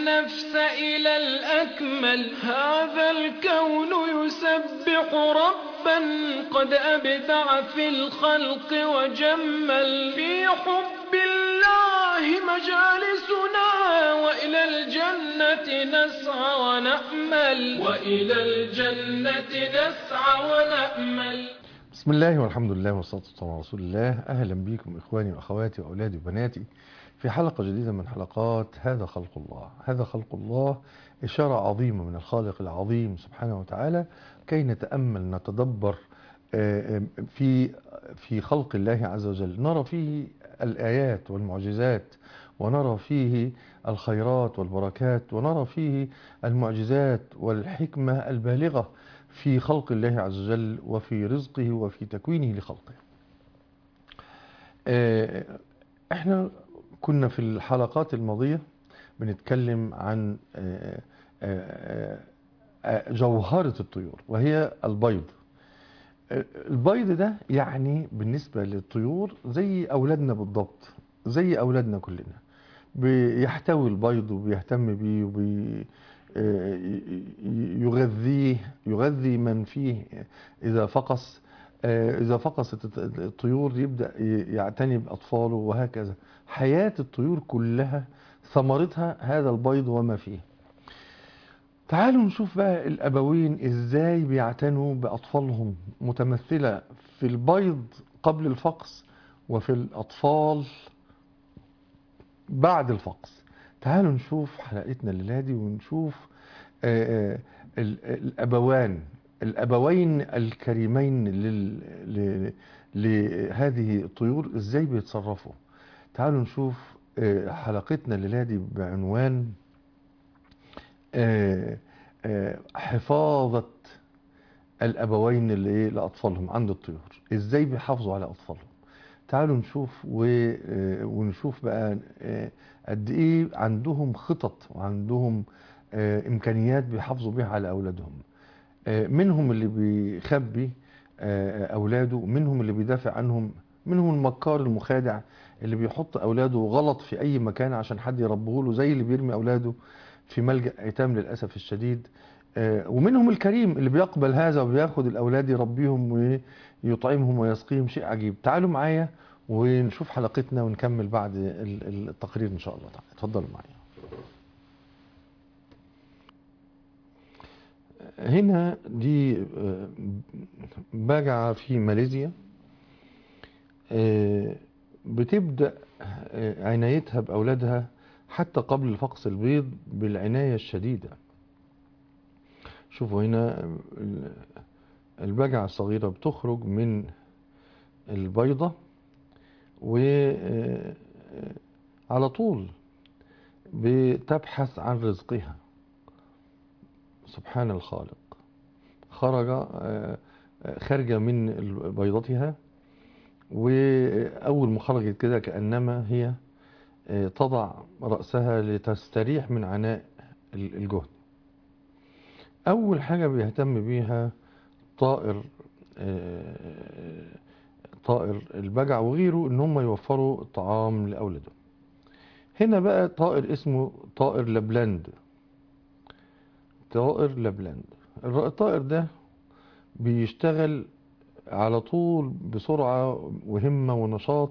النفس إلى الأكمل هذا الكون يسبح ربا قد أبدع في الخلق وجمل في حب الله مجالسنا وإلى الجنة نسعى ونأمل وإلى الجنة نسعى ونأمل بسم الله والحمد لله والصلاة والسلام على رسول الله أهلا بكم إخواني وأخواتي وأولادي وبناتي في حلقة جديدة من حلقات هذا خلق الله هذا خلق الله إشارة عظيمة من الخالق العظيم سبحانه وتعالى كي نتأمل نتدبر في في خلق الله عز وجل نرى فيه الآيات والمعجزات ونرى فيه الخيرات والبركات ونرى فيه المعجزات والحكمة البالغة في خلق الله عز وجل وفي رزقه وفي تكوينه لخلقه احنا كنا في الحلقات الماضية بنتكلم عن جوهرة الطيور وهي البيض البيض ده يعني بالنسبة للطيور زي أولادنا بالضبط زي أولادنا كلنا بيحتوي البيض وبيهتم بيه وبي يغذيه يغذي من فيه إذا فقس إذا فقست الطيور يبدأ يعتني بأطفاله وهكذا حياة الطيور كلها ثمرتها هذا البيض وما فيه تعالوا نشوف بقى الأبوين إزاي بيعتنوا بأطفالهم متمثلة في البيض قبل الفقس وفي الأطفال بعد الفقس تعالوا نشوف حلقتنا الليلة دي ونشوف آآ الأبوان الأبوين الكريمين لهذه الطيور إزاي بيتصرفوا تعالوا نشوف حلقتنا الليلة دي بعنوان حفاظة الأبوين اللي لأطفالهم عند الطيور إزاي بيحافظوا على أطفالهم تعالوا نشوف ونشوف بقى قد ايه عندهم خطط وعندهم امكانيات بيحافظوا بيها على اولادهم منهم اللي بيخبي اولاده منهم اللي بيدافع عنهم منهم المكار المخادع اللي بيحط اولاده غلط في اي مكان عشان حد يربيه له زي اللي بيرمي اولاده في ملجأ ايتام للاسف الشديد ومنهم الكريم اللي بيقبل هذا وبياخد الاولاد يربيهم ويطعمهم ويسقيهم شيء عجيب تعالوا معايا ونشوف حلقتنا ونكمل بعد التقرير ان شاء الله تعالى اتفضلوا معايا هنا دي باجعة في ماليزيا بتبدأ عنايتها بأولادها حتى قبل فقس البيض بالعناية الشديدة شوفوا هنا البجعة الصغيرة بتخرج من البيضة وعلى طول بتبحث عن رزقها سبحان الخالق خرج خارجة من بيضتها وأول ما خرجت كده كأنما هي تضع رأسها لتستريح من عناء الجهد أول حاجة بيهتم بيها طائر طائر البجع وغيره ان هم يوفروا الطعام لاولادهم هنا بقى طائر اسمه طائر لابلاند طائر لابلاند الطائر ده بيشتغل على طول بسرعة وهمة ونشاط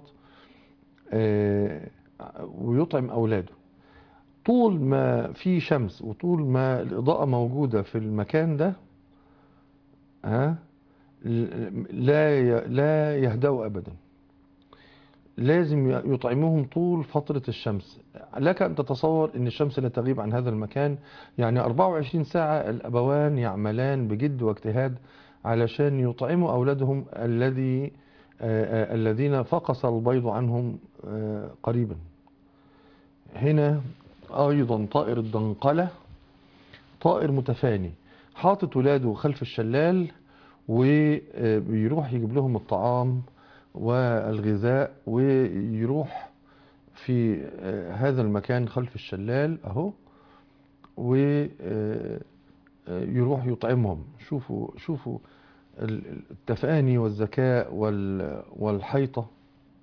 ويطعم اولاده طول ما في شمس وطول ما الاضاءة موجودة في المكان ده ها لا لا يهدأوا أبدا لازم يطعموهم طول فترة الشمس لك أن تتصور أن الشمس لا تغيب عن هذا المكان يعني 24 ساعة الأبوان يعملان بجد واجتهاد علشان يطعموا أولادهم الذي الذين فقس البيض عنهم قريبا هنا أيضا طائر الدنقلة طائر متفاني حاطط ولاده خلف الشلال وبيروح يجيب لهم الطعام والغذاء ويروح في هذا المكان خلف الشلال اهو ويروح يطعمهم شوفوا شوفوا التفاني والذكاء والحيطة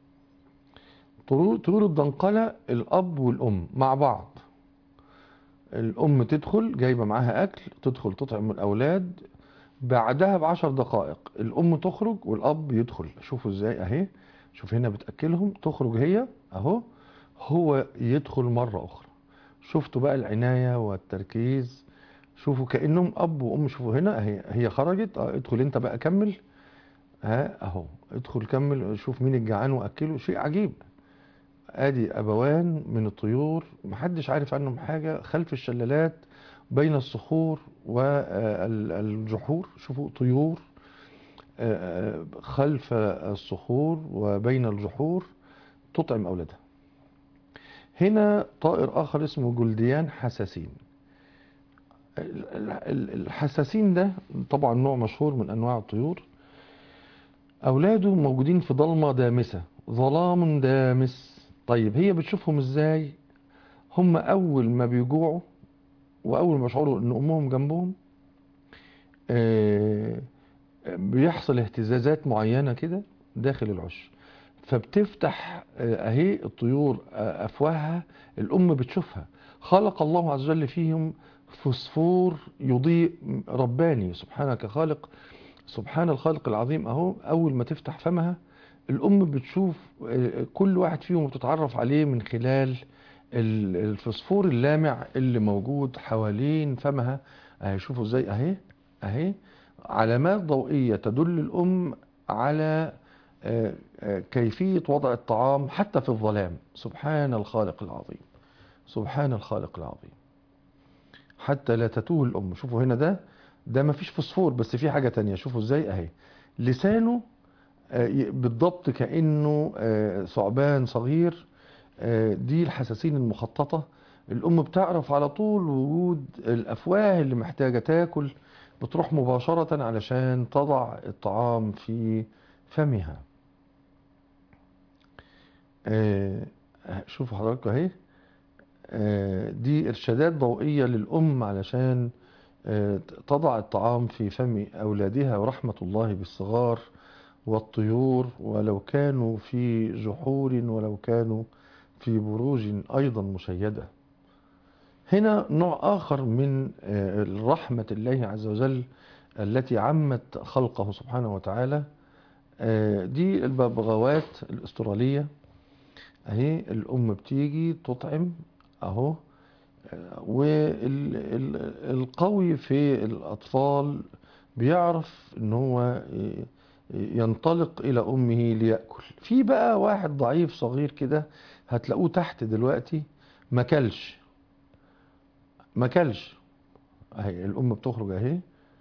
طيور الدنقلة الأب والأم مع بعض الام تدخل جايبه معاها اكل تدخل تطعم الاولاد بعدها بعشر دقائق الام تخرج والاب يدخل شوفوا ازاي اهي شوف هنا بتاكلهم تخرج هي اهو هو يدخل مره اخرى شفتوا بقى العنايه والتركيز شوفوا كانهم اب وام شوفوا هنا اهي هي خرجت اه ادخل انت بقى كمل ها اهو ادخل كمل شوف مين الجعان واكله شيء عجيب ادي ابوان من الطيور محدش عارف عنهم حاجه خلف الشلالات بين الصخور والجحور شوفوا طيور آه، آه، خلف الصخور وبين الجحور تطعم اولادها هنا طائر اخر اسمه جلديان حساسين ال- ال- الحساسين ده طبعا نوع مشهور من انواع الطيور اولاده موجودين في ضلمه دامسه ظلام دامس طيب هي بتشوفهم ازاي هم اول ما بيجوعوا واول ما يشعروا ان امهم جنبهم آه، بيحصل اهتزازات معينه كده داخل العش فبتفتح آه، اهي الطيور آه، افواهها الام بتشوفها خلق الله عز وجل فيهم فوسفور يضيء رباني سبحانك خالق سبحان الخالق العظيم اهو اول ما تفتح فمها الام بتشوف آه، كل واحد فيهم بتتعرف عليه من خلال ال- الفسفور اللامع اللي موجود حوالين فمها اهي شوفوا ازاي اهي اهي علامات ضوئية تدل الام على آه، آه، كيفية وضع الطعام حتى في الظلام سبحان الخالق العظيم سبحان الخالق العظيم حتى لا تتوه الام شوفوا هنا ده ده مفيش فسفور بس في حاجة تانية شوفوا ازاي اهي لسانه آه، ي- بالضبط كأنه آه، ثعبان صغير آه، دي الحساسين المخططة الأم بتعرف على طول وجود الأفواه اللي محتاجة تاكل بتروح مباشرة علشان تضع الطعام في فمها آه، شوفوا حضراتكم اهي آه، دي إرشادات ضوئية للأم علشان آه، تضع الطعام في فم أولادها ورحمة الله بالصغار والطيور ولو كانوا في جحور ولو كانوا في بروج أيضا مشيدة هنا نوع آخر من آه، رحمة الله عز وجل التي عمت خلقه سبحانه وتعالى آه، دي الببغاوات الأسترالية أهي الأم بتيجي تطعم أهو والقوي في الأطفال بيعرف إن هو ي- ينطلق إلى أمه ليأكل في بقى واحد ضعيف صغير كده هتلاقوه تحت دلوقتي مكلش مكلش اهي الأم بتخرج اهي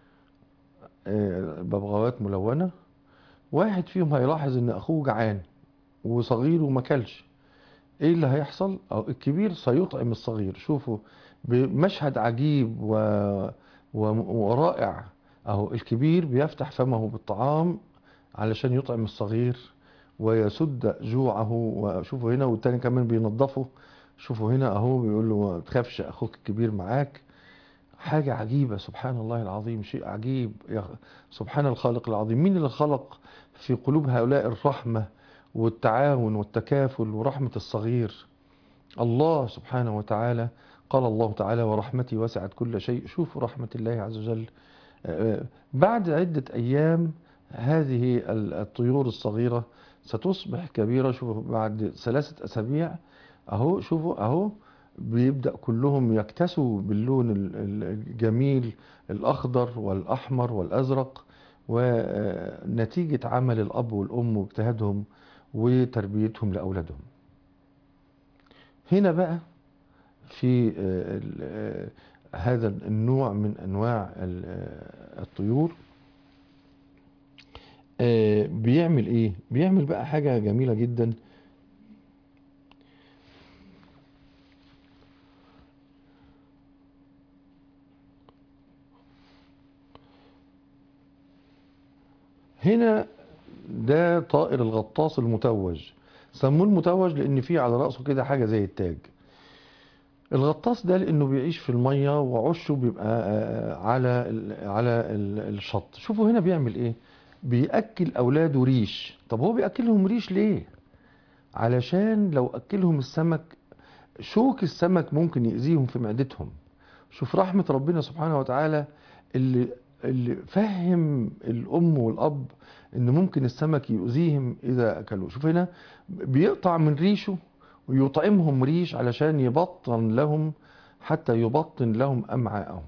آه، ببغاوات ملونة واحد فيهم هيلاحظ إن أخوه جعان وصغير ومكلش ايه اللي هيحصل او الكبير سيطعم الصغير شوفوا بمشهد عجيب و... و... ورائع اهو الكبير بيفتح فمه بالطعام علشان يطعم الصغير ويسد جوعه وشوفوا هنا والتاني كمان بينظفه شوفوا هنا اهو بيقول له ما تخافش اخوك الكبير معاك حاجة عجيبة سبحان الله العظيم شيء عجيب يا سبحان الخالق العظيم مين اللي خلق في قلوب هؤلاء الرحمة والتعاون والتكافل ورحمة الصغير الله سبحانه وتعالى قال الله تعالى ورحمتي وسعت كل شيء شوفوا رحمة الله عز وجل آه، بعد عدة أيام هذه ال- الطيور الصغيرة ستصبح كبيرة شوفوا بعد ثلاثة أسابيع أهو شوفوا أهو بيبدأ كلهم يكتسوا باللون ال- ال- الجميل الأخضر والأحمر والأزرق ونتيجة عمل الأب والأم واجتهادهم وتربيتهم لأولادهم هنا بقى في آه، ال- آه، هذا النوع من أنواع ال- آه، الطيور آه، بيعمل إيه؟ بيعمل بقى حاجة جميلة جدا هنا ده طائر الغطاس المتوج سموه المتوج لان فيه على رأسه كده حاجة زي التاج الغطاس ده لانه بيعيش في المية وعشه بيبقى آه، على ال- على ال- الشط شوفوا هنا بيعمل ايه بيأكل اولاده ريش طب هو بيأكلهم ريش ليه علشان لو أكلهم السمك شوك السمك ممكن يأذيهم في معدتهم شوف رحمة ربنا سبحانه وتعالى اللي اللي فهم الأم والأب إن ممكن السمك يؤذيهم إذا أكلوه شوف هنا بيقطع من ريشه ويطعمهم ريش علشان يبطن لهم حتى يبطن لهم أمعاءهم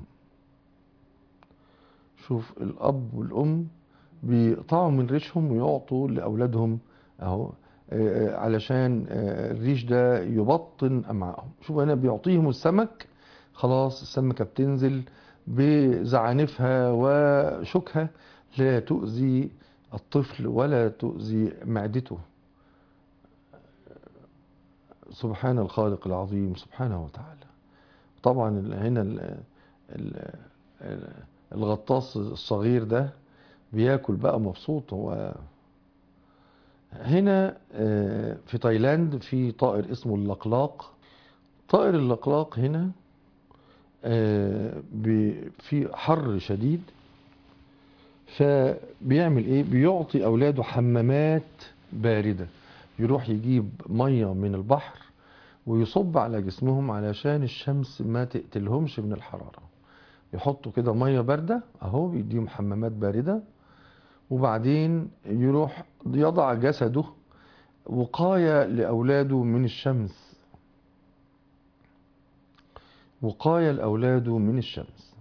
شوف الأب والأم بيقطعوا من ريشهم ويعطوا لأولادهم أهو آه، علشان آه، الريش ده يبطن أمعاءهم شوف هنا بيعطيهم السمك خلاص السمكة بتنزل بزعانفها وشوكها لا تؤذي الطفل ولا تؤذي معدته سبحان الخالق العظيم سبحانه وتعالى طبعا ال- هنا ال- ال- ال- الغطاس الصغير ده بياكل بقى مبسوط هو هنا آه، في تايلاند في طائر اسمه اللقلاق طائر اللقلاق هنا آه، بي- في حر شديد فبيعمل ايه بيعطي اولاده حمامات باردة يروح يجيب مية من البحر ويصب على جسمهم علشان الشمس ما تقتلهمش من الحرارة يحطوا كده مية باردة اهو بيديهم حمامات باردة وبعدين يروح يضع جسده وقاية لأولاده من الشمس وقاية لأولاده من الشمس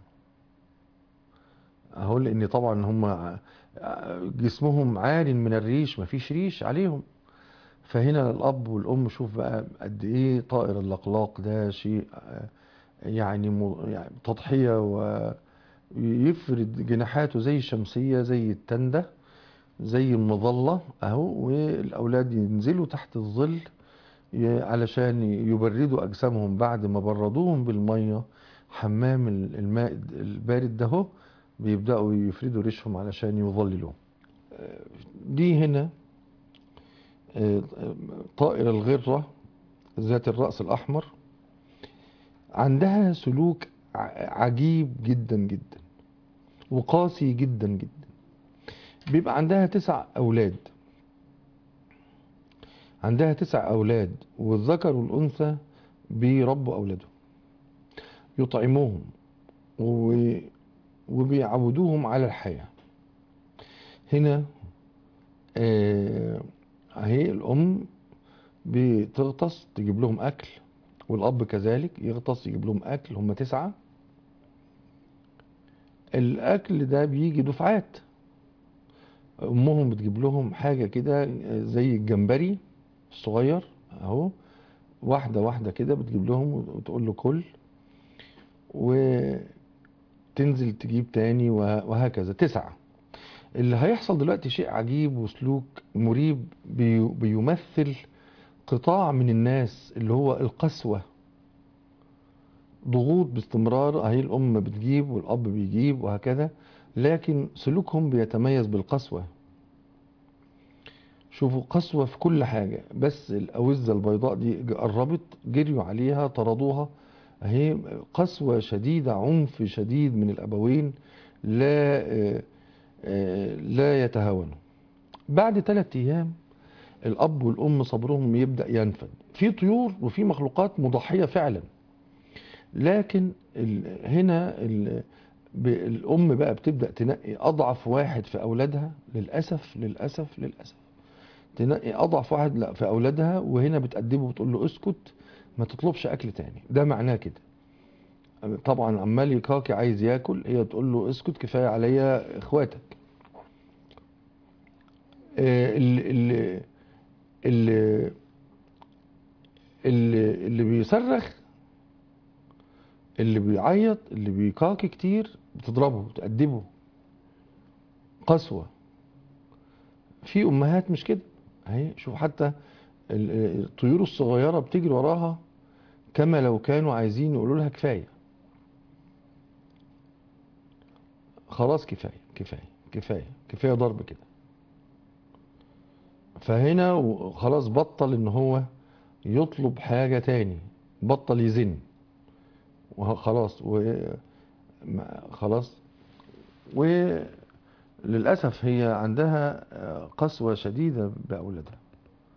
اهو لان طبعا هم جسمهم عار من الريش مفيش ريش عليهم فهنا الاب والام شوف بقى قد ايه طائر اللقلاق ده شيء آه، يعني م- يعني تضحيه ويفرد جناحاته زي الشمسيه زي التنده زي المظله اهو والاولاد ينزلوا تحت الظل ي- علشان يبردوا اجسامهم بعد ما بردوهم بالميه حمام ال- الماء البارد ده اهو بيبداوا يفردوا ريشهم علشان يظللوا آه، دي هنا آه، طائر الغرة ذات الرأس الأحمر عندها سلوك ع- عجيب جدا جدا وقاسي جدا جدا بيبقى عندها تسع أولاد عندها تسع أولاد والذكر والأنثى بيربوا أولادهم يطعموهم و... وبيعودوهم على الحياة هنا آه، اهي الام بتغطس تجيب لهم اكل والاب كذلك يغطس يجيب لهم اكل هم تسعة الاكل ده بيجي دفعات امهم بتجيب لهم حاجة كده زي الجمبري الصغير اهو واحدة واحدة كده بتجيب لهم وتقول له كل وتنزل تجيب تاني وه- وهكذا تسعة اللي هيحصل دلوقتي شيء عجيب وسلوك مريب بي- بيمثل قطاع من الناس اللي هو القسوة ضغوط باستمرار اهي الام بتجيب والاب بيجيب وهكذا لكن سلوكهم بيتميز بالقسوة شوفوا قسوة في كل حاجة بس الأوزة البيضاء دي قربت جريوا عليها طردوها اهي قسوة شديدة عنف شديد من الأبوين لا آه، آه، لا يتهاونوا بعد ثلاثة أيام الأب والأم صبرهم يبدأ ينفد في طيور وفي مخلوقات مضحية فعلا لكن ال- هنا ال- ب- الأم بقى بتبدأ تنقي أضعف واحد في أولادها للأسف للأسف للأسف تنقي أضعف واحد لا في أولادها وهنا بتأدبه وتقول له اسكت ما تطلبش أكل تاني ده معناه كده طبعا عمال يكاكي عايز ياكل هي تقول له اسكت كفايه عليا اخواتك آه، اللي اللي اللي اللي, اللي بيصرخ اللي بيعيط اللي بيكاكي كتير بتضربه بتأدبه قسوة في أمهات مش كده اهي شوف حتى ال- الطيور الصغيرة بتجري وراها كما لو كانوا عايزين يقولوا لها كفاية خلاص كفاية كفاية كفاية كفاية ضرب كده فهنا و- خلاص بطل ان هو يطلب حاجة تاني بطل يزن وخلاص و ما- خلاص وللأسف هي عندها آه، قسوة شديدة بأولادها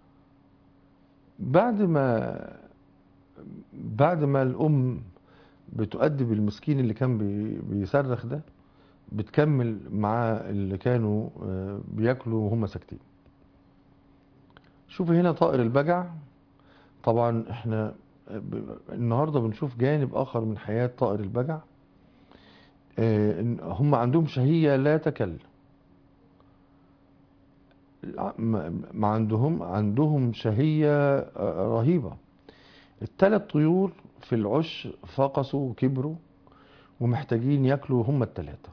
بعد ما بعد ما الأم بتؤدب المسكين اللي كان بي- بيصرخ ده بتكمل مع اللي كانوا آه، بياكلوا وهم ساكتين شوف هنا طائر البجع طبعا احنا ب- النهارده بنشوف جانب اخر من حياة طائر البجع آه، إن هم عندهم شهية لا تكل لا، ما ما عندهم عندهم شهية آه، رهيبة الثلاث طيور في العش فقسوا وكبروا ومحتاجين ياكلوا هم الثلاثة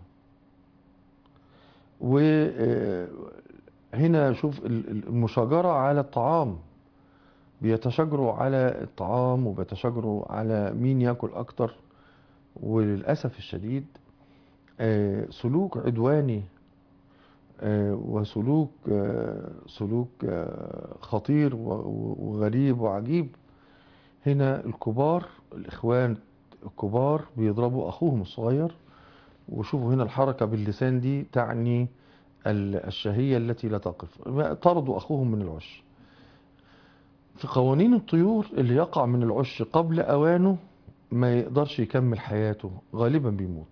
وهنا شوف ال- ال- المشاجرة على الطعام بيتشاجروا على الطعام وبيتشاجروا على مين ياكل اكتر وللأسف الشديد آه، سلوك عدواني آه، وسلوك آه، سلوك آه، خطير و- و- وغريب وعجيب هنا الكبار الإخوان الكبار بيضربوا أخوهم الصغير وشوفوا هنا الحركة باللسان دي تعني ال- الشهية التي لا تقف طردوا أخوهم من العش في قوانين الطيور اللي يقع من العش قبل أوانه ما يقدرش يكمل حياته غالبا بيموت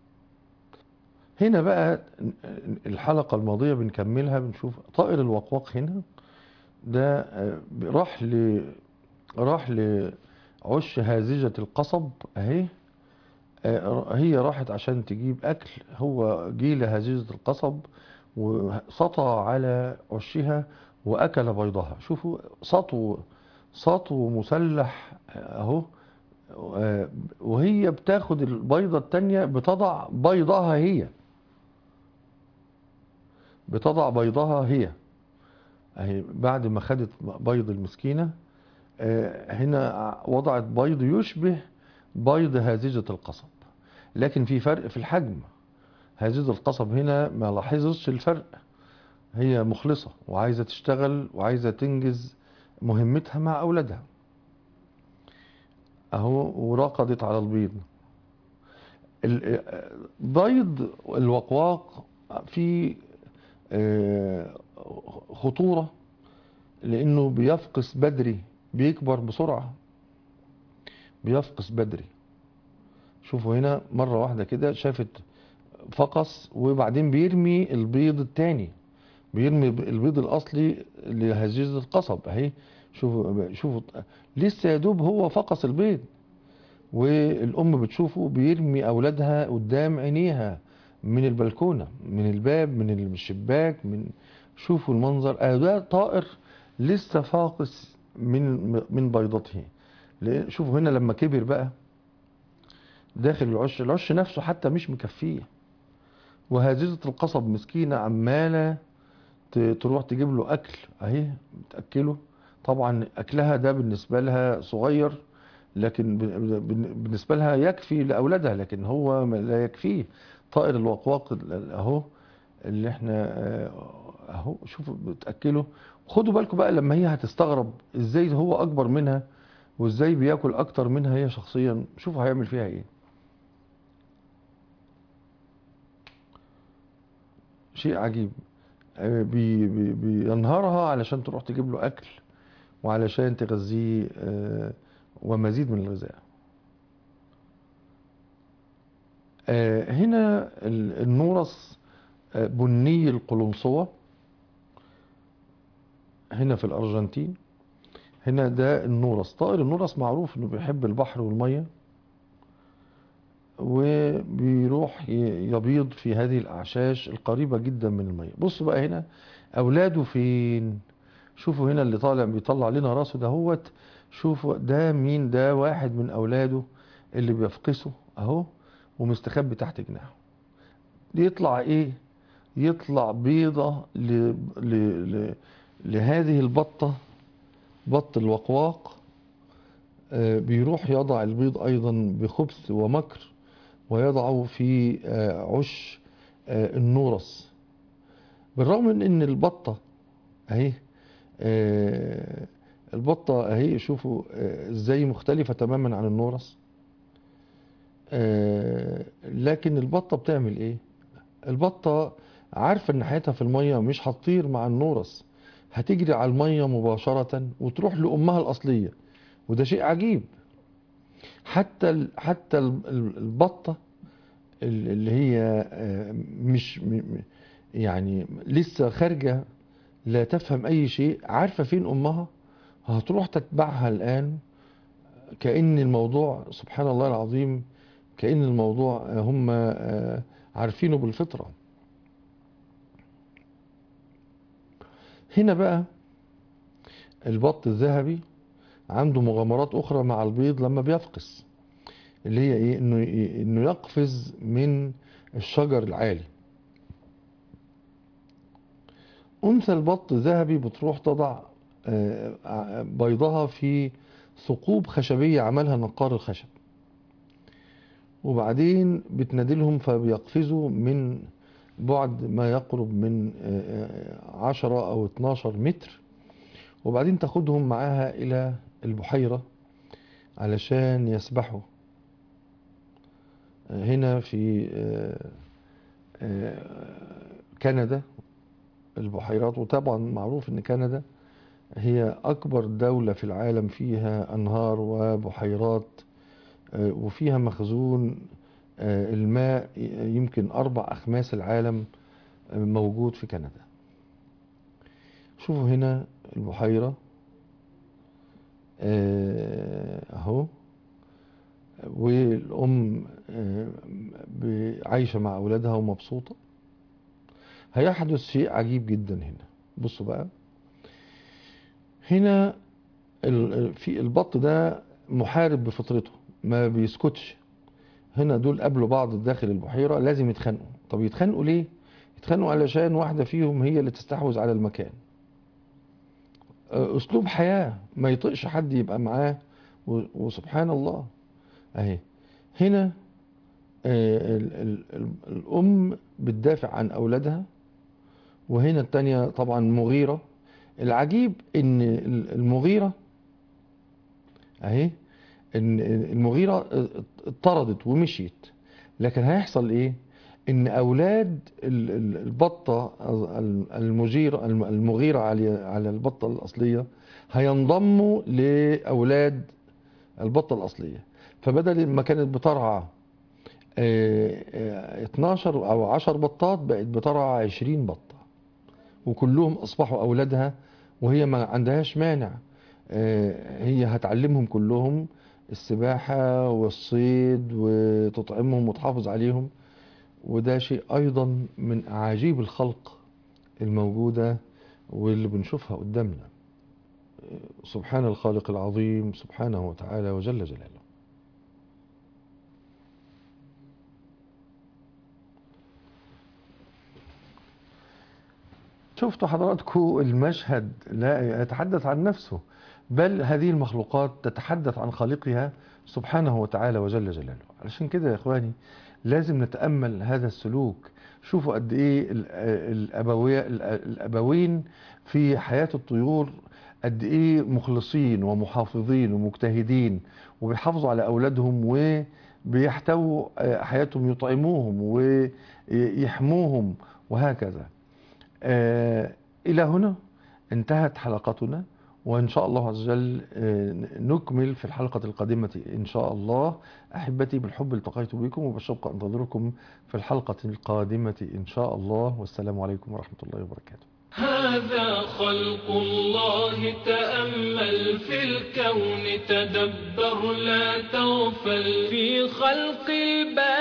هنا بقى الحلقة الماضية بنكملها بنشوف طائر الوقواق هنا ده آه، راح ل راح لعش هازجة القصب اهي آه، هي راحت عشان تجيب اكل هو جه لهازجة القصب وسطى على عشها واكل بيضها شوفوا سطو سطو مسلح اهو آه، وهي بتاخد البيضة التانية بتضع بيضها هي بتضع بيضها هي اهي بعد ما خدت بيض المسكينة آه، هنا وضعت بيض يشبه بيض هازجة القصب لكن في فرق في الحجم هازجة القصب هنا ما لاحظتش الفرق هي مخلصة وعايزة تشتغل وعايزة تنجز مهمتها مع أولادها أهو ورقدت على البيض ال- بيض الوقواق في آه، خطورة لأنه بيفقس بدري بيكبر بسرعة بيفقس بدري شوفوا هنا مرة واحدة كده شافت فقس وبعدين بيرمي البيض التاني بيرمي البيض الأصلي لهزيزة القصب اهي شوفوا شوفوا لسه يا دوب هو فقس البيض والأم بتشوفه بيرمي أولادها قدام عينيها من البلكونة من الباب من الشباك من شوفوا المنظر آه ده طائر لسه فاقس من من بيضته لأن- شوفوا هنا لما كبر بقى داخل العش العش نفسه حتى مش مكفيه وهاززة القصب مسكينة عمالة ت- تروح تجيب له أكل أهي بتأكله طبعا أكلها ده بالنسبة لها صغير لكن ب- ب- بالنسبة لها يكفي لأولادها لكن هو ما- لا يكفيه طائر الوقواق ال- أهو اللي احنا آه، أهو شوفوا بتأكله خدوا بالكم بقى لما هي هتستغرب ازاي هو أكبر منها وازاي بياكل أكتر منها هي شخصيا شوفوا هيعمل فيها ايه شيء عجيب آه، بي بي بينهارها علشان تروح تجيب له أكل وعلشان تغذيه آه، ومزيد من الغذاء آه، هنا ال- النورس آه، بني القلنسوة هنا في الأرجنتين هنا ده النورس طائر النورس معروف انه بيحب البحر والمية وبيروح ي- يبيض في هذه الأعشاش القريبة جدا من المية بصوا بقى هنا أولاده فين شوفوا هنا اللي طالع بيطلع لنا راسه دهوت شوفوا ده مين ده واحد من أولاده اللي بيفقسه أهو ومستخبي تحت جناحه يطلع إيه يطلع بيضة ل... ل... ل... لهذه البطة بط الوقواق آه، بيروح يضع البيض أيضا بخبث ومكر ويضعه في آه، عش آه، النورس بالرغم من ان البطة اهي آه، البطة اهي شوفوا آه، ازاي مختلفة تماما عن النورس آه، لكن البطة بتعمل ايه البطة عارفة ان حياتها في المية مش هتطير مع النورس هتجري على المية مباشرة وتروح لأمها الأصلية وده شيء عجيب حتى ال- حتى ال- ال- البطة ال- اللي هي آه، مش م- م- يعني لسه خارجة لا تفهم أي شيء عارفة فين أمها هتروح تتبعها الآن كأن الموضوع سبحان الله العظيم كأن الموضوع آه، هم آه، عارفينه بالفطرة هنا بقى البط الذهبي عنده مغامرات أخرى مع البيض لما بيفقس اللي هي إيه إنه إنه يقفز من الشجر العالي أنثى البط الذهبي بتروح تضع آه، ع- بيضها في ثقوب خشبية عملها نقار الخشب وبعدين بتنادلهم فبيقفزوا من بعد ما يقرب من آه، آه، عشرة أو 12 متر وبعدين تاخدهم معاها إلى البحيرة علشان يسبحوا آه، هنا في آه، آه، كندا البحيرات وطبعا معروف ان كندا هي اكبر دولة في العالم فيها انهار وبحيرات آه، وفيها مخزون آه، الماء يمكن اربع اخماس العالم آه، موجود في كندا شوفوا هنا البحيرة آه، اهو والام آه، ب- عايشة مع اولادها ومبسوطة هيحدث شيء عجيب جدا هنا بصوا بقى هنا ال- في البط ده محارب بفطرته ما بيسكتش هنا دول قابلوا بعض داخل البحيرة لازم يتخانقوا طب يتخانقوا ليه يتخانقوا علشان واحدة فيهم هي اللي تستحوذ على المكان آه، اسلوب حياة ما يطقش حد يبقى معاه و- وسبحان الله اهي هنا آه، ال- ال- ال- الام بتدافع عن اولادها وهنا التانية طبعا مغيرة العجيب ان ال- المغيرة اهي ان المغيرة اتطردت ومشيت لكن هيحصل ايه ان اولاد ال- ال- البطة المجيرة المغيرة على على البطة الاصلية هينضموا لاولاد البطة الاصلية فبدل ما كانت بترعى آه، آه، 12 او 10 بطات بقت بترعى 20 بطة وكلهم اصبحوا اولادها وهي ما عندهاش مانع آه، هي هتعلمهم كلهم السباحة والصيد وتطعمهم وتحافظ عليهم وده شيء ايضا من اعاجيب الخلق الموجودة واللي بنشوفها قدامنا آه، سبحان الخالق العظيم سبحانه وتعالى وجل جلاله شفتوا حضراتكم المشهد لا يتحدث عن نفسه بل هذه المخلوقات تتحدث عن خالقها سبحانه وتعالى وجل جلاله علشان كده يا اخواني لازم نتأمل هذا السلوك شوفوا قد ايه ال- الأبوي الأبوين في حياة الطيور قد ايه مخلصين ومحافظين ومجتهدين وبيحافظوا على أولادهم وبيحتووا آه، حياتهم يطعموهم ويحموهم وهكذا آه، إلى هنا انتهت حلقتنا وإن شاء الله عز وجل آه، نكمل في الحلقة القادمة إن شاء الله أحبتي بالحب التقيت بكم وبالشوق أنتظركم في الحلقة القادمة إن شاء الله والسلام عليكم ورحمة الله وبركاته هذا خلق الله تأمل في الكون تدبر لا تغفل في خلق الباري